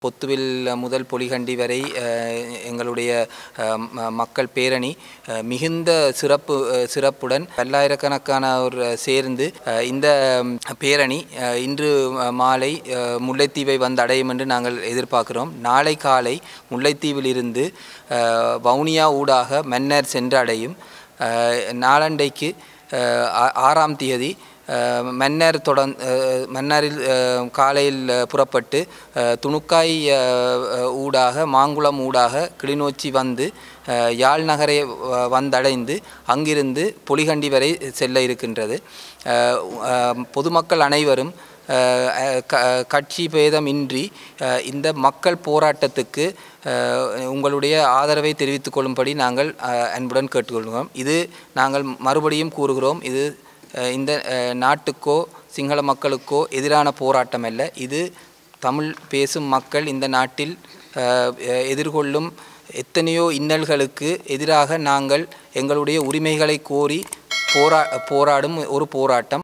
பொத்துவில் முதல் பொலிகண்டி வரை அஹ், எங்களுடைய அஹ், ம- மக்கள் பேரணி அஹ், மிகுந்த சிறப்பு அஹ், சிறப்புடன் பல்லாயிரக்கணக்கானோர் சேர்ந்து அஹ், இந்த ம், பேரணி அஹ், இன்று அஹ், மாலை அஹ், முல்லைத்தீவை வந்து அடையும் என்று நாங்கள் எதிர்பார்க்கிறோம் நாளை காலை முல்லைத்தீவிலிருந்து அஹ், வவுனியா ஊடாக மன்னர் சென்று அடையும் அஹ், நாளண்டைக்கு அஹ், ஆ- ஆறாம் தேதி அஹ், மன்னர் தொடர் அஹ், மன்னரில் அஹ், காலையில் அஹ், புறப்பட்டு அஹ், துணுக்காய் அஹ், அஹ், ஊடாக மாங்குளம் ஊடாக கிளிநொச்சி வந்து அஹ், யாழ் நகரை வ- வந்தடைந்து அங்கிருந்து பொலிகண்டி வரை செல்ல இருக்கின்றது அஹ், அஹ், பொதுமக்கள் அனைவரும் அஹ், அஹ், க- கட்சி பேதமின்றி அஹ், இந்த மக்கள் போராட்டத்துக்கு அஹ், உங்களுடைய ஆதரவை தெரிவித்துக் கொள்ளும்படி நாங்கள் அஹ், அன்புடன் கேட்டுக்கொள்கிறோம் இது நாங்கள் மறுபடியும் கூறுகிறோம் இது அஹ், இந்த அஹ், நாட்டுக்கோ சிங்கள மக்களுக்கோ எதிரான போராட்டம் அல்ல இது தமிழ் பேசும் மக்கள் இந்த நாட்டில் அஹ், அஹ், எதிர்கொள்ளும் எத்தனையோ இன்னல்களுக்கு எதிராக நாங்கள் எங்களுடைய உரிமைகளை கோரி போரா போராடும் ஒரு போராட்டம்